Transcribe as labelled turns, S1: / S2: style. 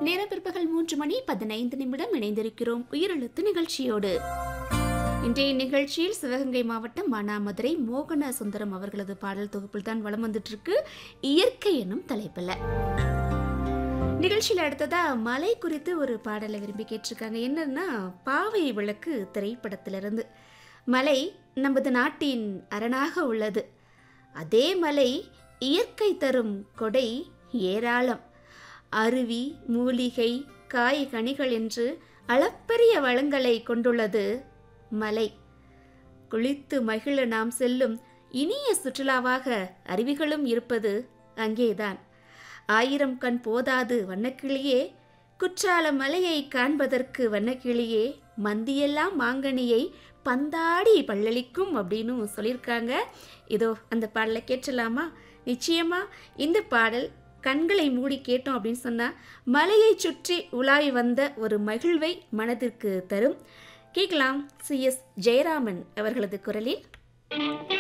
S1: நேரம் பிற்பகல் மூன்று மணி பதினைந்து நிமிடம் இணைந்திருக்கிறோம் உயிரெழுத்து நிகழ்ச்சியோடு இன்றைய நிகழ்ச்சியில் சிவகங்கை மாவட்டம் மானாமதுரை மோகன சுந்தரம் அவர்களது பாடல் தொகுப்பில் தான் வளம் வந்துட்டு இருக்கு இயற்கை எனும் தலைப்பில் நிகழ்ச்சியில் அடுத்ததா மலை குறித்து ஒரு பாடலை விரும்பி கேட்டிருக்காங்க என்னன்னா பாவை விளக்கு திரைப்படத்திலிருந்து மலை நமது நாட்டின் அரணாக உள்ளது அதே மலை இயற்கை தரும் கொடை ஏராளம் அருவி மூலிகை காய் கனிகள் என்று அளப்பரிய வளங்களை கொண்டுள்ளது மலை குளித்து மகிழ நாம் செல்லும் இனிய சுற்றுலாவாக அருவிகளும் இருப்பது அங்கேதான் ஆயிரம் கண் போதாது வண்ணக்கிளியே குற்றால மலையை காண்பதற்கு வண்ணக்கிளியே மந்தியெல்லாம் மாங்கனியை பந்தாடி பள்ளளிக்கும் அப்படின்னு சொல்லியிருக்காங்க இதோ அந்த பாடலை கேட்டலாமா நிச்சயமா இந்த பாடல் கண்களை மூடி கேட்டோம் அப்படின்னு சொன்னால் மலையை சுற்றி உலாவி வந்த ஒரு மகிழ்வை மனதிற்கு தரும் கேட்கலாம் சி எஸ் ஜெயராமன் அவர்களது குரலில்